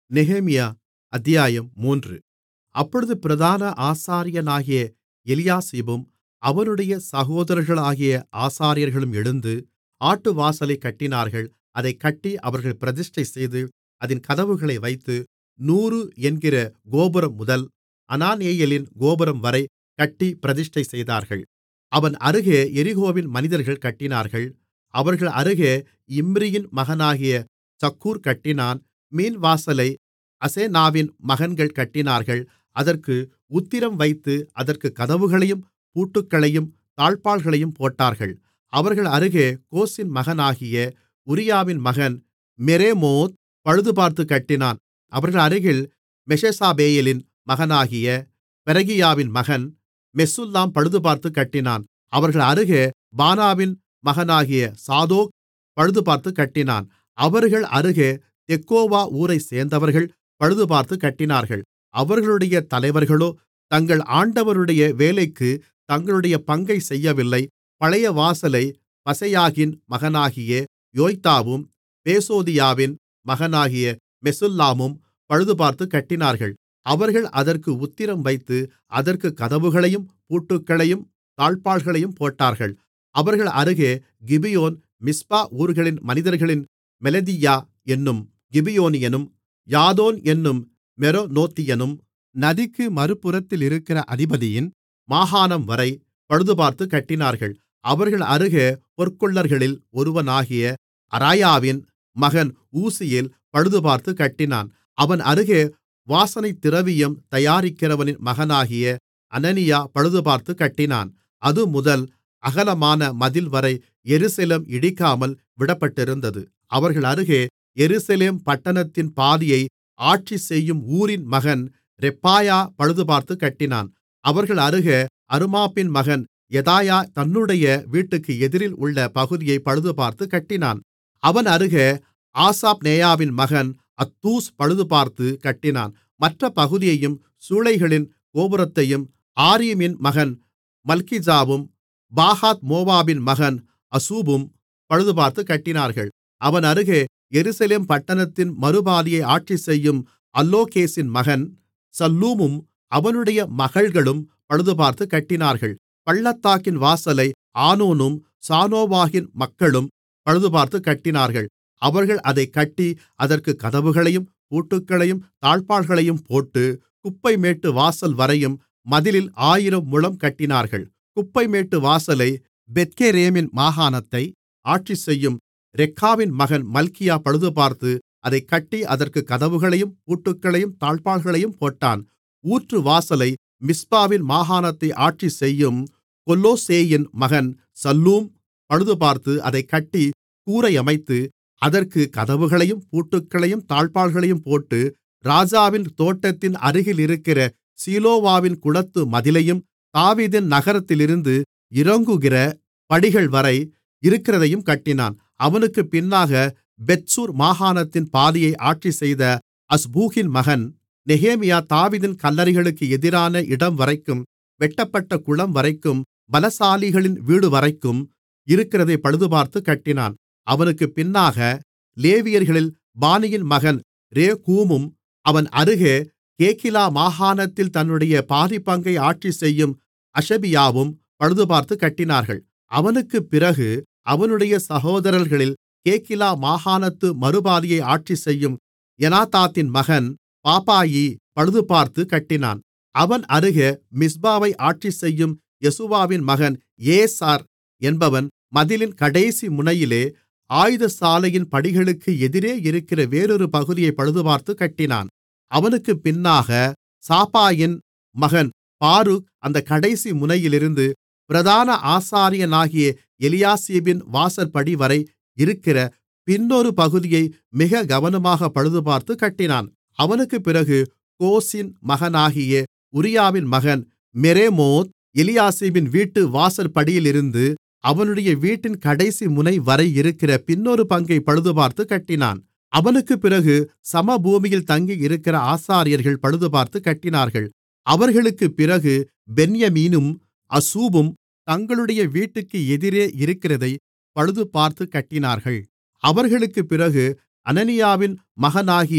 நெகேமியா அத்தியாயம் மூன்று அப்பொழுது பிரதான ஆசாரியனாகிய எலியாசிபும் அவனுடைய சகோதரர்களாகிய ஆசாரியர்களும் எழுந்து ஆட்டுவாசலைக் கட்டினார்கள் அதைக் கட்டி அவர்கள் பிரதிஷ்டைசெய்து அதின் கதவுகளை வைத்து நூறு என்கிற கோபுரம் முதல் அனானெயேலின் கோபுரம்வரை கட்டி பிரதிஷ்டை செய்தார்கள் அவன் அருகே எரிகோவின் மனிதர்கள் கட்டினார்கள் அவர்கள் அருகே இம்ரியின் மகனாகிய சக்கூர் கட்டினான் மீன்வாசலை அசெனாவின் மகன்கள் கட்டினார்கள் அதற்கு உத்திரம் வைத்து அதற்குக் கதவுகளையும் பூட்டுகளையும் தாழ்ப்பாள்களையும் போட்டார்கள் அவர்கள் அருகே கோசின் மகனாகிய உரியாவின் மகன் மெரேமோத் பழுதுபார்த்துக் கட்டினான் அவர்கள் அருகில் மெஷெசாபெயேலின் மகனாகிய பெரகியாவின் மகன் மெசுல்லாம் பழுதுபார்த்துக் கட்டினான் அவர்கள் அருகே பானாவின் மகனாகிய சாதோக் பழுதுபார்த்துக் கட்டினான் அவர்கள் அருகே தெக்கோவா ஊரைச் சேர்ந்தவர்கள் பழுதுபார்த்துக் கட்டினார்கள் அவர்களுடைய தலைவர்களோ தங்கள் ஆண்டவருடைய வேலைக்குத் தங்களுடைய பங்கைச் செய்யவில்லை பழைய வாசலை பசெயாகின் மகனாகிய யோய்தாவும் பேசோதியாவின் மகனாகிய மெசுல்லாமும் பழுதுபார்த்துக் கட்டினார்கள் அவர்கள் அதற்கு உத்திரம் வைத்து அதற்குக் கதவுகளையும் பூட்டுகளையும் தாழ்ப்பாள்களையும் போட்டார்கள் அவர்கள் அருகே கிபியோன் மிஸ்பா ஊர்களின் மனிதர்களின் மெலதீயா என்னும் கிபியோனியனும் யாதோன் என்னும் மெரோனோத்தியனும் நதிக்கு மறுபுறத்திலிருக்கிற அதிபதியின் மாகாணம்வரை பழுதுபார்த்துக் கட்டினார்கள் அவர்கள் அருகே பொற்கொல்லர்களில் ஒருவனாகிய அராயாவின் மகன் ஊசியேல் பழுதுபார்த்துக் கட்டினான் அவன் அருகே வாசனைத்திரவியம் தயாரிக்கிறவனின் மகனாகிய அனனியா பழுதுபார்த்துக் கட்டினான் அதுமுதல் அகலமான மதில்வரை எருசலேம் இடிக்காமல் விடப்பட்டிருந்தது அவர்கள் அருகே எருசலேம் பட்டணத்தின் பாதியை ஆட்சிசெய்யும் ஊரின் மகன் ரெப்பாயா பழுதுபார்த்துக் கட்டினான் அவர்கள் அருகே அருமாப்பின் மகன் யெதாயா தன்னுடைய வீட்டுக்கு எதிரில் உள்ள பகுதியைப் பழுதுபார்த்துக் கட்டினான் அவன் அருகே ஆசாப்நேயாவின் மகன் அத்தூஸ் பழுதுபார்த்துக் கட்டினான் மற்ற பகுதியையும் சூளைகளின் கோபுரத்தையும் ஆரீமின் மகன் மல்கிஜாவும் பாகாத் மோவாபின் மகன் அசூபும் பழுதுபார்த்துக் கட்டினார்கள் அவன் அருகே எருசலேம் பட்டணத்தின் மறுபாதியை ஆட்சிசெய்யும் அல்லோகேசின் மகன் சல்லூமும் அவனுடைய மகள்களும் பழுதுபார்த்துக் கட்டினார்கள் பள்ளத்தாக்கின் வாசலை ஆனூனும் சானோவாகின் மக்களும் பழுதுபார்த்துக் கட்டினார்கள் அவர்கள் அதைக் கட்டி அதற்குக் கதவுகளையும் பூட்டுகளையும் தாழ்ப்பாள்களையும் போட்டு குப்பைமேட்டு வாசல் வரையும் மதிலில் ஆயிரம் முழம் கட்டினார்கள் குப்பைமேட்டு வாசலை பெத்கேரேமின் மாகாணத்தை ஆட்சிசெய்யும் ரெக்காவின் மகன் மல்கியா பழுதுபார்த்து அதைக் கட்டி அதற்குக் கதவுகளையும் பூட்டுகளையும் தாழ்ப்பாள்களையும் போட்டான் ஊற்று வாசலை மிஸ்பாவின் மாகாணத்தை ஆட்சிசெய்யும் கொல்லோசேயின் மகன் சல்லூம் பழுதுபார்த்து அதைக் கட்டி கூரையமைத்து அதற்குக் கதவுகளையும் பூட்டுகளையும் தாழ்ப்பாள்களையும் போட்டு ராஜாவின் தோட்டத்தின் அருகிலிருக்கிற சீலோவாவின் குளத்து மதிலையும் தாவீதின் நகரத்திலிருந்து இறங்குகிற படிகள்வரை இருக்கிறதையும் கட்டினான் அவனுக்குப் பின்னாக பெத்சூர் மாகாணத்தின் பாதியை ஆட்சிசெய்த அஸ்பூகின் மகன் நெகேமியா தாவீதின் கல்லறைகளுக்கு எதிரான இடம்வரைக்கும் வெட்டப்பட்ட குளம்வரைக்கும் பலசாலிகளின் வீடுவரைக்கும் இருக்கிறதைப் பழுதுபார்த்துக் கட்டினான் அவனுக்குப் பின்னாக லேவியர்களில் பானியின் மகன் ரேகூமும் அவன் அருகே கேகிலா மாகாணத்தில் தன்னுடைய பாதிப்பங்கை ஆட்சிசெய்யும் அஷபியாவும் பழுதுபார்த்துக் கட்டினார்கள் அவனுக்குப் பிறகு அவனுடைய சகோதரர்களில் கேகிலா மாகாணத்து மறுபாதியை ஆட்சிசெய்யும் எனாதாத்தின் மகன் பாப்பாயி பழுதுபார்த்துக் கட்டினான் அவன் அருகே மிஸ்பாவை ஆட்சிசெய்யும் யெசுவாவின் மகன் ஏசார் என்பவன் மதிலின் கடைசி முனையிலே ஆயுதசாலையின் படிகளுக்கு எதிரே இருக்கிற வேறொரு பகுதியைப் பழுதுபார்த்துக் கட்டினான் அவனுக்குப் பின்னாக சாபாயின் மகன் பாருக் அந்தக் கடைசி முனையிலிருந்து பிரதான ஆசாரியனாகிய எலியாசிபின் வாசற்படிவரை இருக்கிற பின்னொரு பகுதியை மிக கவனமாகப் பழுதுபார்த்துக் கட்டினான் அவனுக்குப் பிறகு கோசின் மகனாகிய உரியாவின் மகன் மெரேமோத் எலியாசிபின் வீட்டு வாசற்படியிலிருந்து அவனுடைய வீட்டின் கடைசி முனைவரை இருக்கிற பின்னொரு பங்கைப் பழுதுபார்த்துக் கட்டினான் அவனுக்குப் பிறகு சமபூமியில் தங்கியிருக்கிற ஆசாரியர்கள் பழுதுபார்த்துக் கட்டினார்கள் அவர்களுக்குப் பிறகு பென்யமீனும் அசூபும் தங்களுடைய வீட்டுக்கு எதிரே இருக்கிறதைப் பழுதுபார்த்துக் கட்டினார்கள் அவர்களுக்குப் பிறகு அனனியாவின் மகனாகிய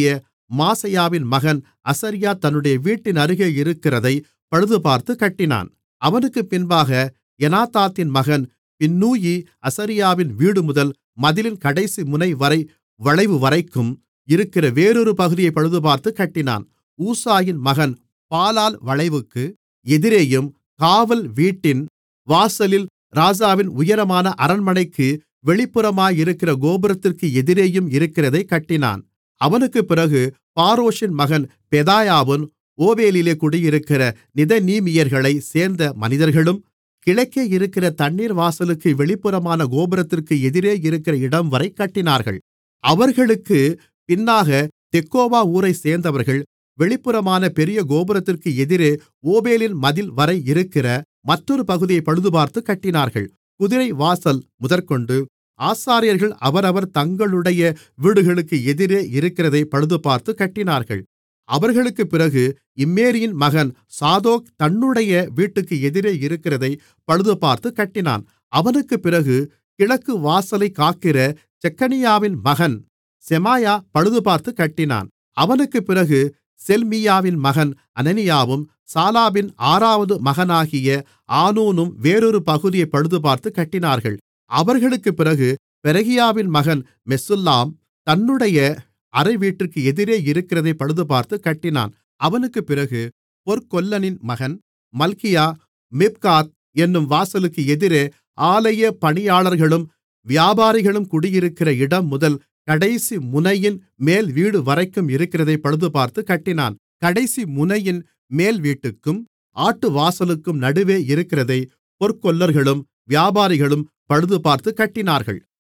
மாசெயாவின் மகன் அசரியா தன்னுடைய வீட்டின் அருகே இருக்கிறதைப் பழுதுபார்த்துக் கட்டினான் அவனுக்குப் பின்பாக எனாதாத்தின் மகன் பின்னூயி அசரியாவின் வீடுமுதல் மதிலின் கடைசி முனைவரை வளைவுவரைக்கும் இருக்கிற வேறொரு பகுதியைப் பழுதுபார்த்துக் கட்டினான் ஊசாயின் மகன் பாலால் வளைவுக்கு எதிரேயும் காவல் வீட்டின் வாசலில் ராஜாவின் உயரமான அரண்மனைக்கு வெளிப்புறமாயிருக்கிற கோபுரத்திற்கு எதிரேயும் இருக்கிறதைக் கட்டினான் அவனுக்குப் பிறகு பாரோஷின் மகன் பெதாயாவும் ஓபேலிலே குடியிருக்கிற நிதனீமியர்களைச் சேர்ந்த மனிதர்களும் கிழக்கே இருக்கிற தண்ணீர் வாசலுக்கு வெளிப்புறமான கோபுரத்திற்கு எதிரே இருக்கிற இடம்வரை கட்டினார்கள் அவர்களுக்குப் பின்னாக தெக்கோவா ஊரைச் சேர்ந்தவர்கள் வெளிப்புறமான பெரிய கோபுரத்திற்கு எதிரே ஓபேலின் மதில் வரை இருக்கிற மற்றொரு பகுதியைப் பழுதுபார்த்துக் கட்டினார்கள் குதிரைவாசல் முதற்கொண்டு ஆசாரியர்கள் அவரவர் தங்களுடைய வீடுகளுக்கு எதிரே இருக்கிறதைப் பழுதுபார்த்துக் கட்டினார்கள் அவர்களுக்குப் பிறகு இம்மேரியின் மகன் சாதோக் தன்னுடைய வீட்டுக்கு எதிரே இருக்கிறதைப் பழுதுபார்த்துக் கட்டினான் அவனுக்குப் பிறகு கிழக்கு வாசலைக் காக்கிற செக்கனியாவின் மகன் செமாயா பழுதுபார்த்துக் கட்டினான் அவனுக்குப் பிறகு செல்மீயாவின் மகன் அனனியாவும் சாலாபின் ஆறாவது மகனாகிய ஆனூனும் வேறொரு பகுதியைப் பழுதுபார்த்துக் கட்டினார்கள் அவர்களுக்குப் பிறகு பெரகியாவின் மகன் மெசுல்லாம் தன்னுடைய அறைவீட்டிற்கு எதிரே இருக்கிறதைப் பழுதுபார்த்துக் கட்டினான் அவனுக்குப் பிறகு பொற்கொல்லனின் மகன் மல்கியா மிப்காத் என்னும் வாசலுக்கு எதிரே ஆலய பணியாளர்களும் வியாபாரிகளும் குடியிருக்கிற இடம் முதல் கடைசி முனையின் மேல் வீடுவரைக்கும் இருக்கிறதைப் பழுதுபார்த்துக் கட்டினான் கடைசி முனையின் மேல் வீட்டுக்கும் ஆட்டுவாசலுக்கும் நடுவே இருக்கிறதை பொற்கொல்லர்களும் வியாபாரிகளும் பழுதுபார்த்துக் கட்டினார்கள்